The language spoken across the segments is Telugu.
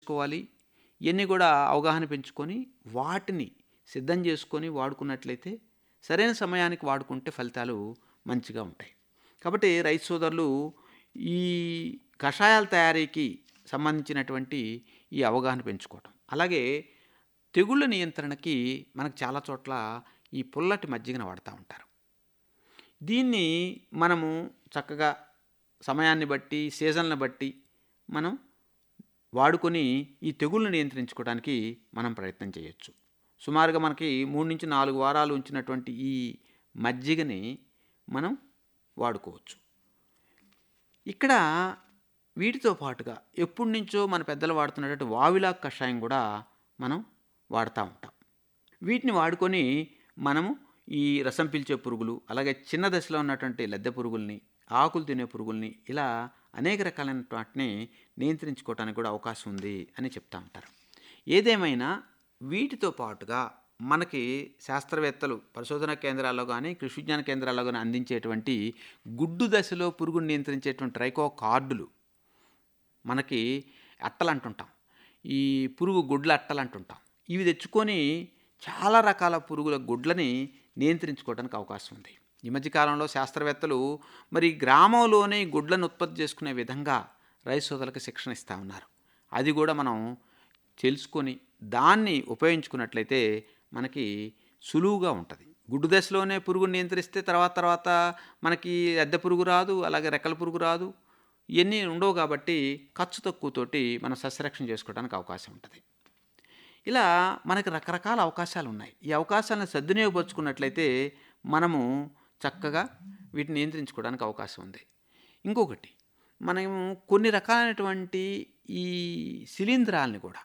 చేసుకోవాలి ఇవన్నీ కూడా అవగాహన పెంచుకొని వాటిని సిద్ధం చేసుకొని వాడుకున్నట్లయితే సరైన సమయానికి వాడుకుంటే ఫలితాలు మంచిగా ఉంటాయి కాబట్టి రైతు సోదరులు ఈ కషాయాల తయారీకి సంబంధించినటువంటి ఈ అవగాహన పెంచుకోవటం అలాగే తెగుళ్ళ నియంత్రణకి మనకు చాలా చోట్ల ఈ పుల్లటి మజ్జిగను వాడుతూ ఉంటారు దీన్ని మనము చక్కగా సమయాన్ని బట్టి సీజన్లను బట్టి మనం వాడుకొని ఈ తెగుళ్ళను నియంత్రించుకోవడానికి మనం ప్రయత్నం చేయొచ్చు సుమారుగా మనకి మూడు నుంచి నాలుగు వారాలు ఉంచినటువంటి ఈ మజ్జిగని మనం వాడుకోవచ్చు ఇక్కడ వీటితో పాటుగా ఎప్పటి నుంచో మన పెద్దలు వాడుతున్నటువంటి వావిలా కషాయం కూడా మనం వాడుతూ ఉంటాం వీటిని వాడుకొని మనము ఈ రసం పీల్చే పురుగులు అలాగే చిన్న దశలో ఉన్నటువంటి లద్దె పురుగుల్ని ఆకులు తినే పురుగుల్ని ఇలా అనేక రకాలైన వాటిని నియంత్రించుకోవడానికి కూడా అవకాశం ఉంది అని చెప్తా ఉంటారు ఏదేమైనా వీటితో పాటుగా మనకి శాస్త్రవేత్తలు పరిశోధనా కేంద్రాల్లో కానీ కృషి విజ్ఞాన కేంద్రాల్లో కానీ అందించేటువంటి గుడ్డు దశలో పురుగును నియంత్రించేటువంటి ట్రైకో కార్డులు మనకి అట్టలు అంటుంటాం ఈ పురుగు గుడ్ల అట్టలు అంటుంటాం ఇవి తెచ్చుకొని చాలా రకాల పురుగుల గుడ్లని నియంత్రించుకోవడానికి అవకాశం ఉంది ఈ మధ్యకాలంలో శాస్త్రవేత్తలు మరి గ్రామంలోనే గుడ్లను ఉత్పత్తి చేసుకునే విధంగా రైతు సోదరులకు శిక్షణ ఇస్తూ ఉన్నారు అది కూడా మనం తెలుసుకొని దాన్ని ఉపయోగించుకున్నట్లయితే మనకి సులువుగా ఉంటుంది గుడ్డు దశలోనే పురుగుని నియంత్రిస్తే తర్వాత తర్వాత మనకి అద్దె పురుగు రాదు అలాగే రెక్కల పురుగు రాదు ఇవన్నీ ఉండవు కాబట్టి ఖర్చు తక్కువతోటి మనం సస్యరక్షణ చేసుకోవడానికి అవకాశం ఉంటుంది ఇలా మనకి రకరకాల అవకాశాలు ఉన్నాయి ఈ అవకాశాలను సద్వినియోగపరుచుకున్నట్లయితే మనము చక్కగా వీటిని నియంత్రించుకోవడానికి అవకాశం ఉంది ఇంకొకటి మనము కొన్ని రకాలైనటువంటి ఈ శిలీంధ్రాలని కూడా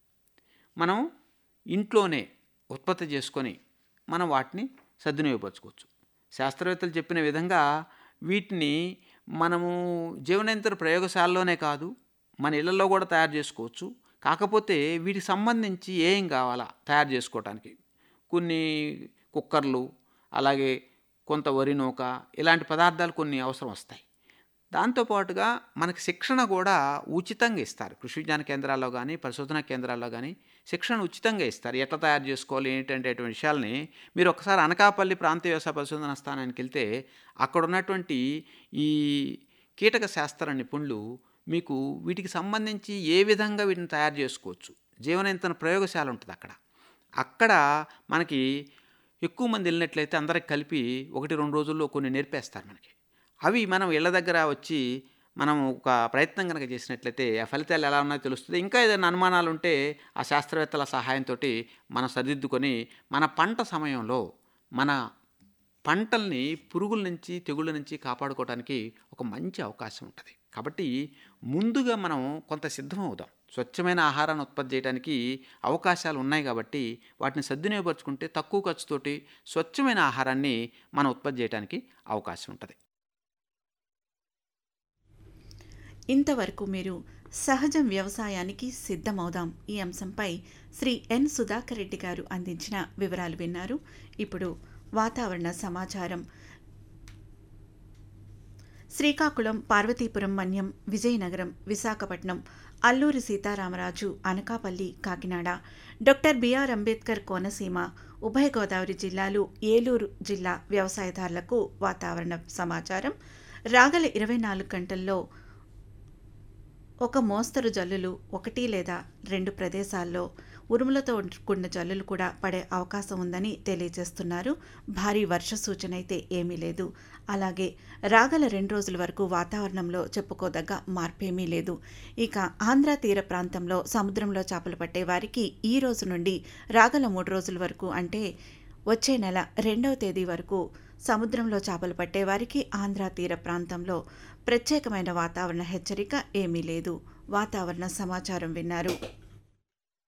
మనం ఇంట్లోనే ఉత్పత్తి చేసుకొని మనం వాటిని సద్వినియోగపరచుకోవచ్చు శాస్త్రవేత్తలు చెప్పిన విధంగా వీటిని మనము జీవనేంతర ప్రయోగశాలలోనే కాదు మన ఇళ్లలో కూడా తయారు చేసుకోవచ్చు కాకపోతే వీటికి సంబంధించి ఏం కావాలా తయారు చేసుకోవటానికి కొన్ని కుక్కర్లు అలాగే కొంత వరి నూక ఇలాంటి పదార్థాలు కొన్ని అవసరం వస్తాయి దాంతోపాటుగా మనకి శిక్షణ కూడా ఉచితంగా ఇస్తారు కృషి విజ్ఞాన కేంద్రాల్లో కానీ పరిశోధనా కేంద్రాల్లో కానీ శిక్షణ ఉచితంగా ఇస్తారు ఎట్లా తయారు చేసుకోవాలి ఏంటంటే అటువంటి విషయాల్ని మీరు ఒకసారి అనకాపల్లి ప్రాంతీయ వ్యవసాయ పరిశోధన స్థానానికి వెళ్తే అక్కడ ఉన్నటువంటి ఈ కీటక శాస్త్ర నిపుణులు మీకు వీటికి సంబంధించి ఏ విధంగా వీటిని తయారు చేసుకోవచ్చు జీవనంతన ప్రయోగశాల ఉంటుంది అక్కడ అక్కడ మనకి ఎక్కువ మంది వెళ్ళినట్లయితే అందరికి కలిపి ఒకటి రెండు రోజుల్లో కొన్ని నేర్పేస్తారు మనకి అవి మనం ఇళ్ళ దగ్గర వచ్చి మనం ఒక ప్రయత్నం కనుక చేసినట్లయితే ఆ ఫలితాలు ఎలా ఉన్నాయో తెలుస్తుంది ఇంకా ఏదైనా అనుమానాలు ఉంటే ఆ శాస్త్రవేత్తల సహాయంతో మనం సరిదిద్దుకొని మన పంట సమయంలో మన పంటల్ని పురుగుల నుంచి తెగుళ్ళ నుంచి కాపాడుకోవడానికి ఒక మంచి అవకాశం ఉంటుంది కాబట్టి ముందుగా మనం కొంత సిద్ధమవుదాం స్వచ్ఛమైన ఆహారాన్ని ఉత్పత్తి చేయడానికి అవకాశాలు ఉన్నాయి కాబట్టి వాటిని సద్వినియోగపరుచుకుంటే తక్కువ ఖర్చుతోటి స్వచ్ఛమైన ఆహారాన్ని మనం ఉత్పత్తి చేయడానికి అవకాశం ఉంటుంది ఇంతవరకు మీరు సహజం వ్యవసాయానికి సిద్ధమవుదాం ఈ అంశంపై శ్రీ ఎన్ సుధాకర్ రెడ్డి గారు అందించిన వివరాలు విన్నారు ఇప్పుడు వాతావరణ సమాచారం శ్రీకాకుళం పార్వతీపురం మన్యం విజయనగరం విశాఖపట్నం అల్లూరి సీతారామరాజు అనకాపల్లి కాకినాడ డాక్టర్ బిఆర్ అంబేద్కర్ కోనసీమ ఉభయ గోదావరి జిల్లాలు ఏలూరు జిల్లా వ్యవసాయదారులకు వాతావరణ సమాచారం రాగల ఇరవై నాలుగు గంటల్లో ఒక మోస్తరు జల్లులు ఒకటి లేదా రెండు ప్రదేశాల్లో ఉరుములతో కూడిన జల్లులు కూడా పడే అవకాశం ఉందని తెలియజేస్తున్నారు భారీ వర్ష సూచన అయితే ఏమీ లేదు అలాగే రాగల రెండు రోజుల వరకు వాతావరణంలో చెప్పుకోదగ్గ మార్పేమీ లేదు ఇక ఆంధ్ర తీర ప్రాంతంలో సముద్రంలో చేపలు పట్టే వారికి ఈ రోజు నుండి రాగల మూడు రోజుల వరకు అంటే వచ్చే నెల రెండవ తేదీ వరకు సముద్రంలో చేపలు పట్టే వారికి ఆంధ్ర తీర ప్రాంతంలో ప్రత్యేకమైన వాతావరణ హెచ్చరిక ఏమీ లేదు వాతావరణ సమాచారం విన్నారు